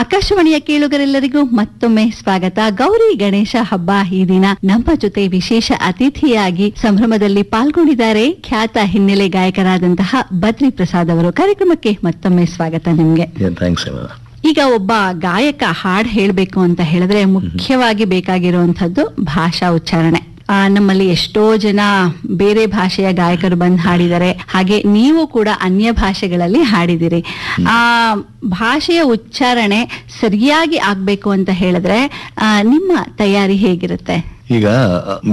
ಆಕಾಶವಾಣಿಯ ಕೇಳುಗರೆಲ್ಲರಿಗೂ ಮತ್ತೊಮ್ಮೆ ಸ್ವಾಗತ ಗೌರಿ ಗಣೇಶ ಹಬ್ಬ ಈ ದಿನ ನಮ್ಮ ಜೊತೆ ವಿಶೇಷ ಅತಿಥಿಯಾಗಿ ಸಂಭ್ರಮದಲ್ಲಿ ಪಾಲ್ಗೊಂಡಿದ್ದಾರೆ ಖ್ಯಾತ ಹಿನ್ನೆಲೆ ಗಾಯಕರಾದಂತಹ ಬದ್ರಿ ಪ್ರಸಾದ್ ಅವರು ಕಾರ್ಯಕ್ರಮಕ್ಕೆ ಮತ್ತೊಮ್ಮೆ ಸ್ವಾಗತ ನಿಮ್ಗೆ ಥ್ಯಾಂಕ್ಸ್ ಈಗ ಒಬ್ಬ ಗಾಯಕ ಹಾಡ್ ಹೇಳ್ಬೇಕು ಅಂತ ಹೇಳಿದ್ರೆ ಮುಖ್ಯವಾಗಿ ಬೇಕಾಗಿರುವಂತದ್ದು ಭಾಷಾ ಉಚ್ಚಾರಣೆ ಆ, ನಮ್ಮಲ್ಲಿ ಎಷ್ಟೋ ಜನ ಬೇರೆ ಭಾಷೆಯ ಗಾಯಕರು ಬಂದು ಹಾಡಿದ್ದಾರೆ ಹಾಗೆ ನೀವು ಕೂಡ ಅನ್ಯ ಭಾಷೆಗಳಲ್ಲಿ ಹಾಡಿದಿರಿ ಆ ಭಾಷೆಯ ಉಚ್ಚಾರಣೆ ಸರಿಯಾಗಿ ಆಗ್ಬೇಕು ಅಂತ ಹೇಳಿದ್ರೆ ಆ, ನಿಮ್ಮ ತಯಾರಿ ಹೇಗಿರುತ್ತೆ ಈಗ